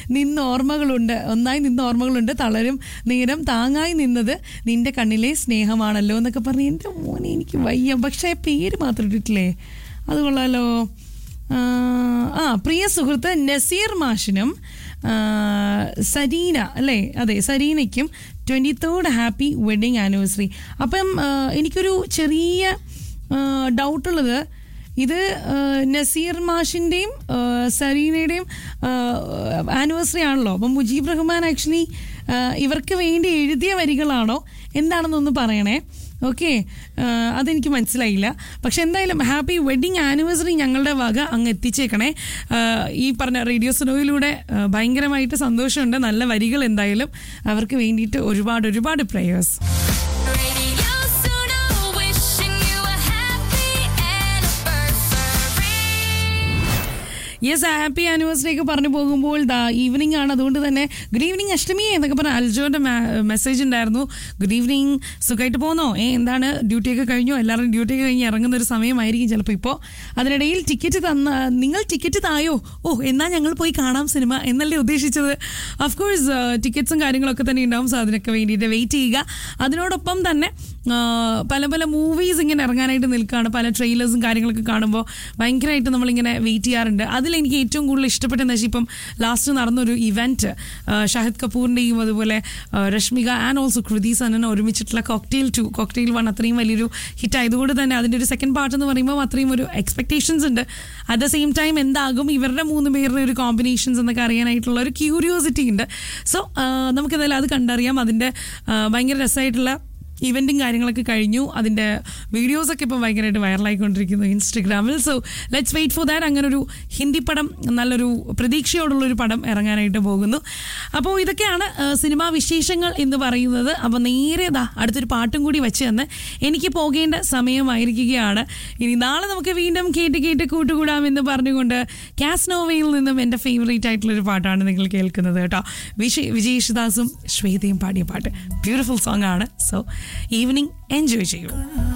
നിന്ന ഓർമ്മകളുണ്ട് ഒന്നായി നിന്ന ഓർമ്മകളുണ്ട് തളരും നേരം താങ്ങായി നിന്നത് നിന്റെ കണ്ണിലെ സ്നേഹമാണല്ലോ എന്നൊക്കെ പറഞ്ഞ് എൻ്റെ മോനെ എനിക്ക് വയ്യ പക്ഷേ പേര് മാത്രം ഇട്ടിട്ടില്ലേ അത് കൊള്ളാലോ ആ, ആ പ്രിയ സുഹൃത്ത് നസീർ മാഷിനും ആ, സരീന അല്ലേ അതെ സരീനയ്ക്കും twenty third happy wedding anniversary അപ്പം ആ, എനിക്കൊരു ചെറിയ ഡൗട്ടുള്ളത് ഇത് ആ, നസീർ മാഷിൻ്റെയും സരീനയുടെയും ആനിവേഴ്സറി ആണല്ലോ അപ്പം മുജീബ് റഹ്മാൻ ആക്ച്വലി ഇവർക്ക് വേണ്ടി എഴുതിയ വരികളാണോ എന്താണെന്നൊന്ന് പറയണേ ഓക്കെ അതെനിക്ക് മനസ്സിലായില്ല പക്ഷെ എന്തായാലും ഹാപ്പി വെഡിങ് ആനിവേഴ്സറി ഞങ്ങളുടെ വക അങ്ങ് എത്തിച്ചേക്കണേ ആ, ഈ പറഞ്ഞ റേഡിയോ സുനോയിലൂടെ ആ, ഭയങ്കരമായിട്ട് സന്തോഷമുണ്ട് നല്ല വരികൾ എന്തായാലും അവർക്ക് വേണ്ടിയിട്ട് ഒരുപാട് ഒരുപാട് prayers Radio Suno, wishing you a happy anniversary. Yes happy anniversary ഒക്കെ പറഞ്ഞു പോകുമ്പോൾ ദാ ഈവനിങ് ആണ് അതുകൊണ്ട് തന്നെ ഗുഡ് ഈവനിങ് അഷ്ടമി എന്നൊക്കെ പറഞ്ഞ അൽജോന്റെ മെസ്സേജ് ഉണ്ടായിരുന്നു ഗുഡ് ഈവനിങ് സുഖമായിട്ട് പോന്നോ ഏ എന്താണ് ഡ്യൂട്ടി ഒക്കെ കഴിഞ്ഞോ എല്ലാവരും ഡ്യൂട്ടി ഒക്കെ കഴിഞ്ഞ് ഇറങ്ങുന്ന ഒരു സമയമായിരിക്കും ചിലപ്പോൾ ഇപ്പോൾ അതിനിടയിൽ ടിക്കറ്റ് തന്ന നിങ്ങൾ ടിക്കറ്റ് തായോ ഓ എന്നാൽ ഞങ്ങൾ പോയി കാണാം സിനിമ എന്നല്ലേ ഉദ്ദേശിച്ചത് അഫ്കോഴ്സ് ടിക്കറ്റ്സും കാര്യങ്ങളൊക്കെ തന്നെ ഉണ്ടാവും സോ അതിനൊക്കെ വേണ്ടിയിട്ട് വെയിറ്റ് ചെയ്യുക അതിനോടൊപ്പം തന്നെ ആ, പല പല മൂവീസ് ഇങ്ങനെ ഇറങ്ങാനായിട്ട് നിൽക്കുകയാണ് പല ട്രെയിലേഴ്സും കാര്യങ്ങളൊക്കെ കാണുമ്പോൾ ഭയങ്കരമായിട്ട് നമ്മളിങ്ങനെ വെയിറ്റ് ചെയ്യാറുണ്ട് അതിൽ എനിക്ക് ഏറ്റവും കൂടുതൽ ഇഷ്ടപ്പെട്ടെന്ന് വെച്ചാൽ ഇപ്പം ലാസ്റ്റ് നടന്നൊരു ഇവൻറ്റ് ഷാഹിദ് കപൂറിൻ്റെയും അതുപോലെ ആ, രശ്മിക ആൻഡ് ഓൾസോ കൃതി സനൻ ഒരുമിച്ചിട്ടുള്ള കോക്ടെയിൽ ടു കോക്ടെയിൽ വൺ അത്രയും വലിയൊരു ഹിറ്റ് ആയതുകൊണ്ട് തന്നെ അതിൻ്റെ ഒരു സെക്കൻഡ് പാർട്ട് എന്ന് പറയുമ്പോൾ അത്രയും ഒരു എക്സ്പെക്ടേഷൻസ് ഉണ്ട് അറ്റ് ദ സെയിം ടൈം എന്താകും ഇവരുടെ മൂന്ന് പേരുടെ ഒരു കോമ്പിനേഷൻസ് എന്നൊക്കെ അറിയാനായിട്ടുള്ള ഒരു ക്യൂരിയോസിറ്റി ഉണ്ട് സോ നമുക്കെന്തായാലും അത് കണ്ടറിയാം അതിൻ്റെ ആ, ഭയങ്കര രസമായിട്ടുള്ള ഇവൻറ്റും കാര്യങ്ങളൊക്കെ കഴിഞ്ഞു അതിൻ്റെ വീഡിയോസൊക്കെ ഇപ്പം ഭയങ്കരമായിട്ട് വൈറലായിക്കൊണ്ടിരിക്കുന്നു ഇൻസ്റ്റഗ്രാമിൽ so let's wait for that അങ്ങനെ ഒരു ഹിന്ദി പടം നല്ലൊരു പ്രതീക്ഷയോടുള്ളൊരു പടം ഇറങ്ങാനായിട്ട് പോകുന്നു അപ്പോൾ ഇതൊക്കെയാണ് ആ, സിനിമാ വിശേഷങ്ങൾ എന്ന് പറയുന്നത് അപ്പോൾ നേരെ ദാ അടുത്തൊരു പാട്ടും കൂടി വെച്ച് തന്ന് എനിക്ക് പോകേണ്ട സമയമായിരിക്കുകയാണ് ഇനി നാളെ നമുക്ക് വീണ്ടും കേട്ട് കേട്ട് കൂട്ടുകൂടാം എന്ന് പറഞ്ഞുകൊണ്ട് കാസ്നോവയിൽ നിന്നും എൻ്റെ ഫേവറേറ്റ് ആയിട്ടുള്ളൊരു പാട്ടാണ് നിങ്ങൾ കേൾക്കുന്നത് കേട്ടോ വിജയ് വിജയ് യേശുദാസും ശ്വേതയും പാടിയ പാട്ട് ബ്യൂട്ടിഫുൾ സോങ് ആണ് സോ ഈവനിങ് എൻജോയ് ചെയ്യൂ